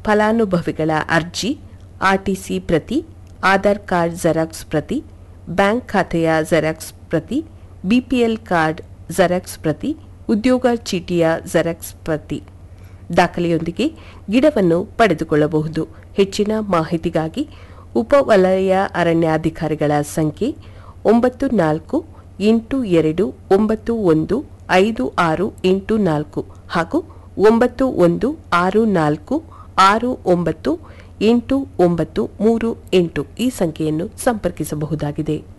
ಫಲಾನುಭವಿಗಳ ಅರ್ಜಿ ಆರ್ಟಿಸಿ ಪ್ರತಿ ಆಧಾರ್ ಕಾರ್ಡ್ ಜೆರಾಕ್ಸ್ ಪ್ರತಿ ಬ್ಯಾಂಕ್ ಖಾತೆಯ ಜೆರಾಕ್ಸ್ ಪ್ರತಿ ಬಿಪಿಎಲ್ ಕಾರ್ಡ್ ಜೆರಾಕ್ಸ್ ಪ್ರತಿ ಉದ್ಯೋಗ ಚೀಟಿಯ ಜೆರಾಕ್ಸ್ ಪ್ರತಿ ದಾಖಲೆಯೊಂದಿಗೆ ಗಿಡವನ್ನು ಪಡೆದುಕೊಳ್ಳಬಹುದು ಹೆಚ್ಚಿನ ಮಾಹಿತಿಗಾಗಿ ಉಪವಲಯ ಅರಣ್ಯಾಧಿಕಾರಿಗಳ ಸಂಖ್ಯೆ ಒಂಬತ್ತು ನಾಲ್ಕು ಎಂಟು ಎರಡು ಒಂಬತ್ತು ಒಂದು ಐದು ಆರು ಎಂಟು ನಾಲ್ಕು ಹಾಗೂ ಒಂಬತ್ತು ಒಂದು ಆರು ನಾಲ್ಕು ಆರು ಒಂಬತ್ತು ಎಂಟು ಒಂಬತ್ತು ಮೂರು ಎಂಟು ಈ ಸಂಖ್ಯೆಯನ್ನು ಸಂಪರ್ಕಿಸಬಹುದಾಗಿದೆ